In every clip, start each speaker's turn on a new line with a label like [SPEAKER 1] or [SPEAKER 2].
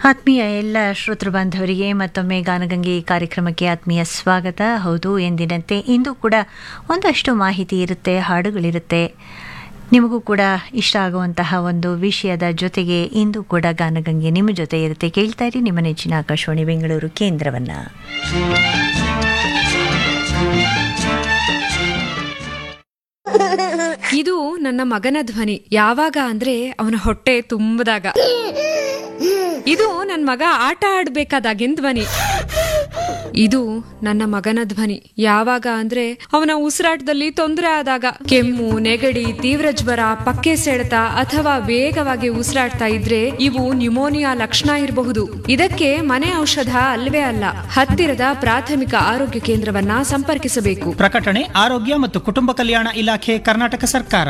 [SPEAKER 1] ಆತ್ಮೀಯ ಎಲ್ಲ ಶ್ರೋತೃ ಬಾಂಧವರಿಗೆ ಮತ್ತೊಮ್ಮೆ ಗಾನಗಂಗೆ ಕಾರ್ಯಕ್ರಮಕ್ಕೆ ಆತ್ಮೀಯ ಸ್ವಾಗತ ಹೌದು ಎಂದಿನಂತೆ ಇಂದು ಕೂಡ ಒಂದಷ್ಟು ಮಾಹಿತಿ ಇರುತ್ತೆ ಹಾಡುಗಳಿರುತ್ತೆ ನಿಮಗೂ ಕೂಡ ಇಷ್ಟ ಆಗುವಂತಹ ಒಂದು ವಿಷಯದ ಜೊತೆಗೆ ಇಂದು ಕೂಡ ಗಾನಗಂಗೆ ನಿಮ್ಮ ಜೊತೆ ಇರುತ್ತೆ ಕೇಳ್ತಾ ಇರಿ ನಿಮ್ಮ ನೆಚ್ಚಿನ ಆಕಾಶವಾಣಿ ಬೆಂಗಳೂರು ಕೇಂದ್ರವನ್ನ
[SPEAKER 2] ಇದು ನನ್ನ ಮಗನ ಧ್ವನಿ ಯಾವಾಗ ಅಂದ್ರೆ ಅವನ ಹೊಟ್ಟೆ ತುಂಬದಾಗ ಇದು ನನ್ನ ಮಗ ಆಟ ಆಡ್ಬೇಕಾದಾಗಿನ ಧ್ವನಿ ಇದು ನನ್ನ ಮಗನ ಧ್ವನಿ ಯಾವಾಗ ಅಂದ್ರೆ ಅವನ ಉಸಿರಾಟದಲ್ಲಿ ತೊಂದರೆ ಆದಾಗ ಕೆಮ್ಮು ನೆಗಡಿ ತೀವ್ರ ಜ್ವರ ಪಕ್ಕೆ ಸೆಳೆತ ಅಥವಾ ವೇಗವಾಗಿ ಉಸಿರಾಡ್ತಾ ಇದ್ರೆ ಇವು ನ್ಯುಮೋನಿಯಾ ಲಕ್ಷಣ ಇರಬಹುದು ಇದಕ್ಕೆ ಮನೆ ಔಷಧ ಅಲ್ವೇ ಅಲ್ಲ ಹತ್ತಿರದ ಪ್ರಾಥಮಿಕ ಆರೋಗ್ಯ ಕೇಂದ್ರವನ್ನ ಸಂಪರ್ಕಿಸಬೇಕು
[SPEAKER 3] ಪ್ರಕಟಣೆ ಆರೋಗ್ಯ ಮತ್ತು ಕುಟುಂಬ ಕಲ್ಯಾಣ ಇಲಾಖೆ ಕರ್ನಾಟಕ ಸರ್ಕಾರ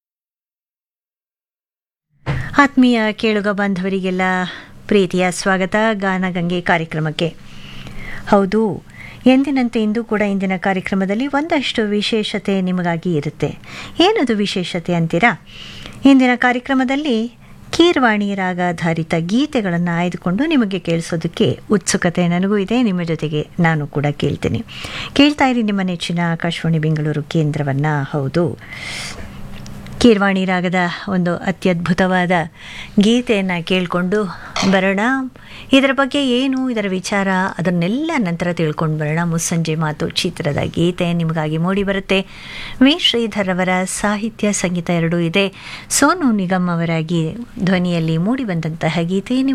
[SPEAKER 1] ಆತ್ಮೀಯ ಕೇಳುಗ ಬಾಂಧವರಿಗೆಲ್ಲ ಪ್ರೀತಿಯ ಸ್ವಾಗತ ಗಾನಗಂಗೆ ಕಾರ್ಯಕ್ರಮಕ್ಕೆ ಹೌದು ಎಂದಿನಂತೆ ಇಂದು ಕೂಡ ಇಂದಿನ ಕಾರ್ಯಕ್ರಮದಲ್ಲಿ ಒಂದಷ್ಟು ವಿಶೇಷತೆ ನಿಮಗಾಗಿ ಇರುತ್ತೆ ಏನದು ವಿಶೇಷತೆ ಅಂತೀರಾ ಇಂದಿನ ಕಾರ್ಯಕ್ರಮದಲ್ಲಿ ಕೀರ್ವಾಣಿ ರಾಗಾಧಾರಿತ ಗೀತೆಗಳನ್ನು ಆಯ್ದುಕೊಂಡು ನಿಮಗೆ ಕೇಳಿಸೋದಕ್ಕೆ ಉತ್ಸುಕತೆ ನನಗೂ ಇದೆ ನಿಮ್ಮ ಜೊತೆಗೆ ನಾನು ಕೂಡ ಕೇಳ್ತೀನಿ ಕೇಳ್ತಾ ಇರಿ ನಿಮ್ಮ ನೆಚ್ಚಿನ ಆಕಾಶವಾಣಿ ಬೆಂಗಳೂರು ಕೇಂದ್ರವನ್ನು ಹೌದು ಕೀರ್ವಾಣಿ ರಾಗದ ಒಂದು ಅತ್ಯದ್ಭುತವಾದ ಗೀತೆಯನ್ನು ಕೇಳಿಕೊಂಡು ಬರೋಣ ಇದರ ಬಗ್ಗೆ ಏನು ಇದರ ವಿಚಾರ ಅದನ್ನೆಲ್ಲ ನಂತರ ತಿಳ್ಕೊಂಡು ಬರೋಣ ಮುಸ್ಸಂಜೆ ಮಾತು ಚಿತ್ರದ ಗೀತೆ ನಿಮಗಾಗಿ ಮೂಡಿ ಬರುತ್ತೆ ವಿ ಶ್ರೀಧರ್ ಅವರ ಸಾಹಿತ್ಯ ಸಂಗೀತ ಎರಡೂ ಇದೆ ಸೋನು ನಿಗಮ್ ಅವರಾಗಿ ಧ್ವನಿಯಲ್ಲಿ ಮೂಡಿ ಬಂದಂತಹ ಗೀತೆ ನಿಮ್ಮ